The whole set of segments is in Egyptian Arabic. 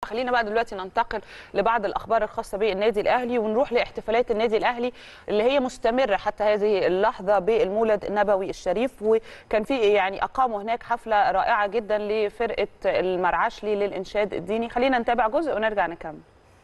خلينا بقى دلوقتي ننتقل لبعض الاخبار الخاصه بالنادي الاهلي ونروح لاحتفالات النادي الاهلي اللي هي مستمره حتى هذه اللحظه بالمولد النبوي الشريف وكان في يعني اقاموا هناك حفله رائعه جدا لفرقه المرعشلي للانشاد الديني خلينا نتابع جزء ونرجع نكمل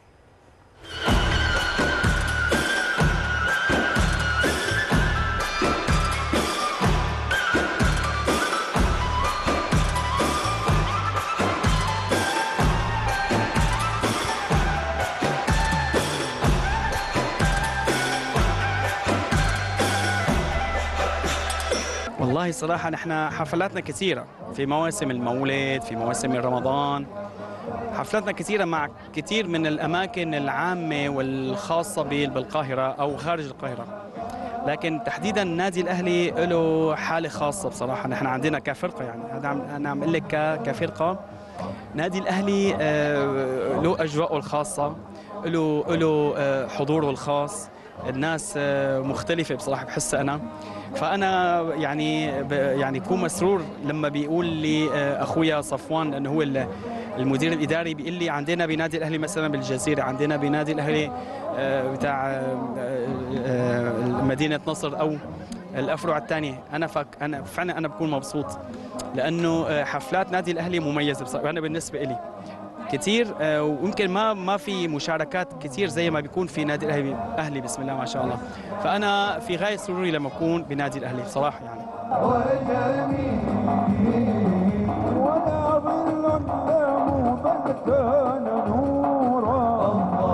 والله صراحة نحن حفلاتنا كثيرة في مواسم المولد في مواسم رمضان حفلاتنا كثيرة مع كثير من الأماكن العامة والخاصة بالقاهرة أو خارج القاهرة لكن تحديدا النادي الأهلي له حالة خاصة بصراحة نحن عندنا كفرقة يعني هذا عم أنا عم أقول لك ك- كفرقة نادي الأهلي آه، له أجواءه الخاصة له له آه، حضوره الخاص الناس آه، مختلفة بصراحة بحس أنا فأنا يعني ب- يعني بكون مسرور لما بيقول لي آه، أخويا صفوان أنه هو ال- المدير الإداري بيقول لي عندنا بنادي الأهلي مثلا بالجزيرة عندنا بنادي الأهلي آه، بتاع آه، آه، مدينة نصر أو الأفرع الثانية أنا فك أنا فعلا أنا بكون مبسوط لأنه آه، حفلات نادي الأهلي مميزة بصراحة أنا بالنسبة لي كتير آه، ويمكن ما ما في مشاركات كتير زي ما بيكون في نادي الاهلي اهلي بسم الله ما شاء الله فانا في غايه سروري لما اكون بنادي الاهلي بصراحه يعني ولا ظل له بل كان نورا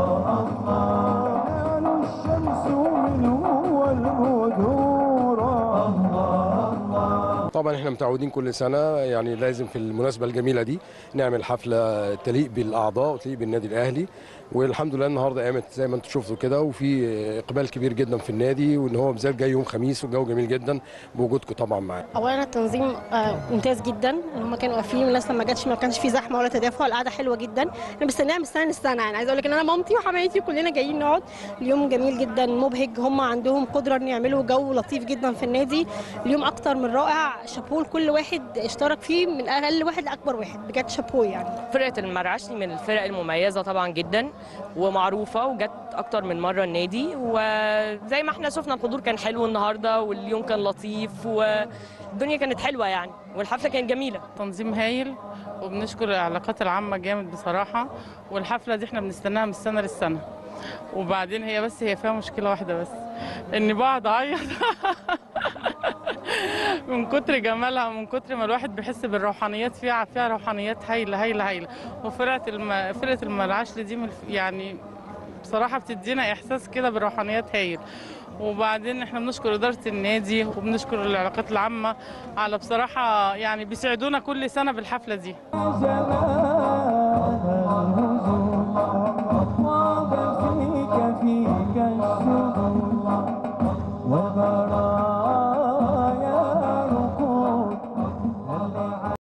نال الشمس منه والبدورا طبعا احنا متعودين كل سنه يعني لازم في المناسبه الجميله دي نعمل حفله تليق بالاعضاء وتليق بالنادي الاهلي والحمد لله النهارده قامت زي ما انتم شفتوا كده وفي اقبال كبير جدا في النادي وان هو بالذات جاي يوم خميس والجو جميل جدا بوجودكم طبعا معانا اولا التنظيم آه، ممتاز جدا ان هم كانوا واقفين والناس لما جاتش ما كانش في زحمه ولا تدافع القعده حلوه جدا انا مستنيها من سنه للسنه يعني عايزه اقول لك ان انا مامتي وحماتي كلنا جايين نقعد اليوم جميل جدا مبهج هم عندهم قدره ان يعملوا جو لطيف جدا في النادي اليوم اكتر من رائع شابوه لكل واحد اشترك فيه من اقل واحد لاكبر واحد بجد شابوه يعني فرقة المرعشلي من الفرق المميزة طبعا جدا ومعروفة وجت أكتر من مرة النادي وزي ما احنا شفنا الحضور كان حلو النهاردة واليوم كان لطيف والدنيا كانت حلوة يعني والحفلة كانت جميلة تنظيم هايل وبنشكر العلاقات العامة جامد بصراحة والحفلة دي احنا بنستناها من السنة للسنة وبعدين هي بس هي فيها مشكلة واحدة بس اني بقعد اعيط من كتر جمالها ومن كتر ما الواحد بيحس بالروحانيات فيها فيها روحانيات هايلة هايلة هايلة وفرقة الم... فرقة المرعشلي دي من الف- يعني بصراحة بتدينا إحساس كده بالروحانيات هايل وبعدين احنا بنشكر إدارة النادي وبنشكر العلاقات العامة على بصراحة يعني بيساعدونا كل سنة بالحفلة دي طاب فيك فيك الشهور وبرى